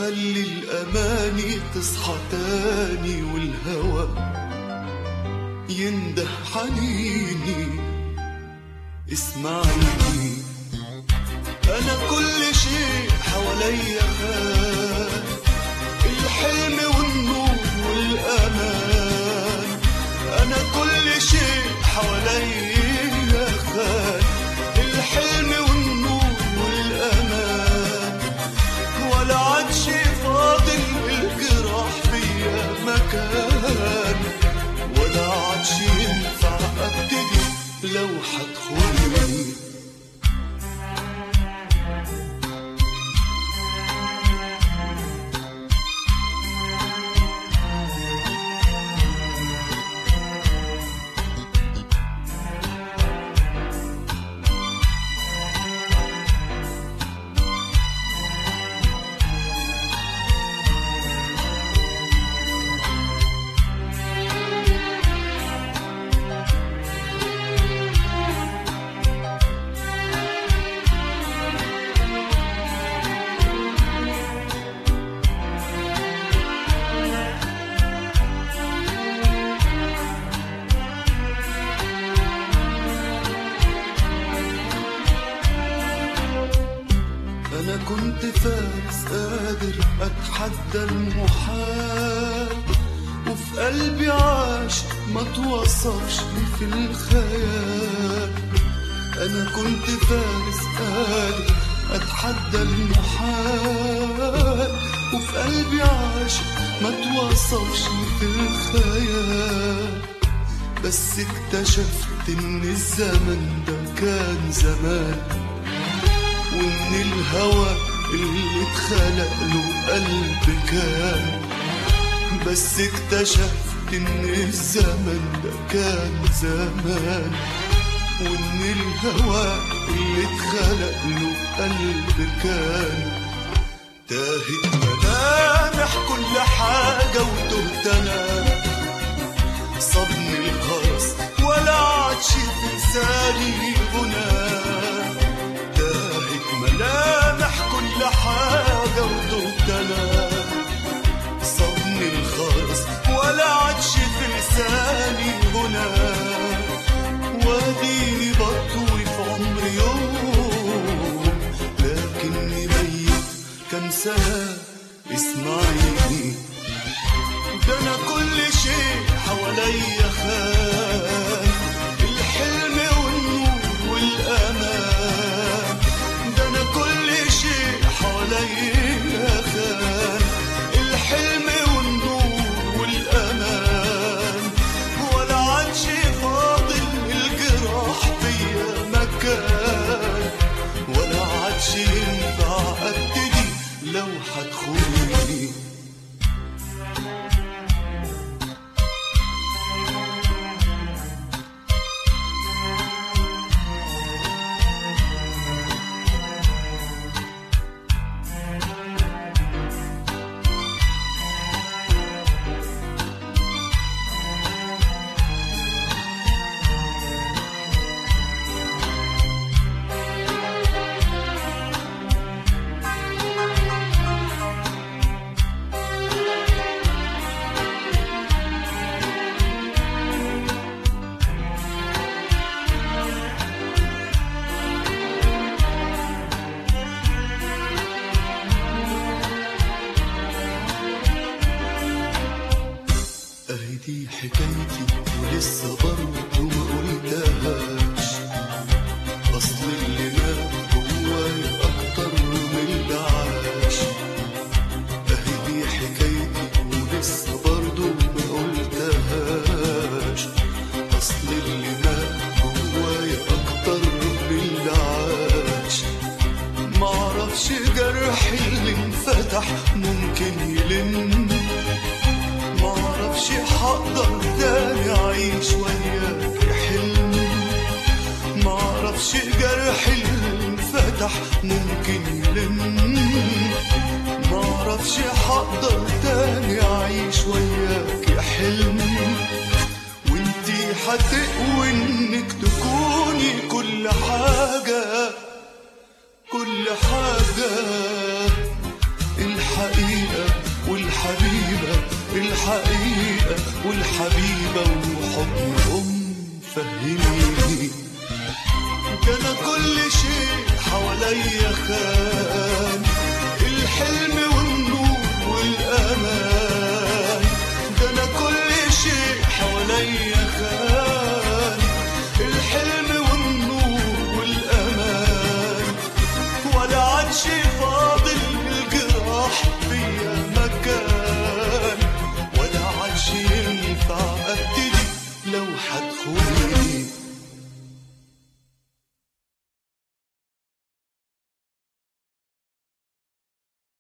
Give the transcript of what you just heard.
خلي الأماني تصحى تاني والهوى ينده حنيني اسمعيني أنا كل شيء حواليا خان الحلم والنور والأمان أنا كل شيء حواليا خان الحلم والنور والأمان ولا عاد شي فاضل الجراح فيا مكان ولا عاد شي ينفع ابتدي لو حتخوني أنا كنت فارس قادر أتحدى المحال وفي قلبي عاش ما توصفش في الخيال أنا كنت فارس قادر أتحدى المحال وفي قلبي عاش ما توصفش في الخيال بس اكتشفت إن الزمن ده كان زمان وإن الهوى اللي اتخلق له قلب كان بس اكتشفت إن الزمن ده كان زمان وإن الهوى اللي اتخلق له قلب كان تاهت ملامح كل حاجة وتهت أنا صدمي الخرس ولا عادش في لساني غناه تاهت ملامح كل حاجة وتهت أنا صدمي الخرس ولا عادش في لساني غناه واديني بطوي في عمري يوم لكني ميت كم سنة اسمعيني ده انا كل شيء حواليا خان الحلم والنور والامان ده انا كل شيء حواليا خان الحلم والنور والامان ولا عادش فاضل الجراح فيا مكان ولا عادش ينفع ابتدي لو حتخوني اهي دي حكايتي ولسه برضه ما قلتهاش اصل اللي مات جوايا اكتر من اللي عاش اهي دي حكايتي ولسه برضه ما قلتهاش اصل اللي مات جوايا اكتر من اللي عاش معرفش جرحي اللي انفتح ممكن يلم معرفش هقدر تاني اعيش وياك يا حلم معرفش جرحي اللي انفتح ممكن يلم معرفش هقدر تاني اعيش وياك يا حلم وانتي هتقوي انك تكوني كل حاجة كل حاجة الحياة الحقيقة والحبيبة الحقيقة والحبيبة وحضن أم فهميني كان كل شيء حواليا خير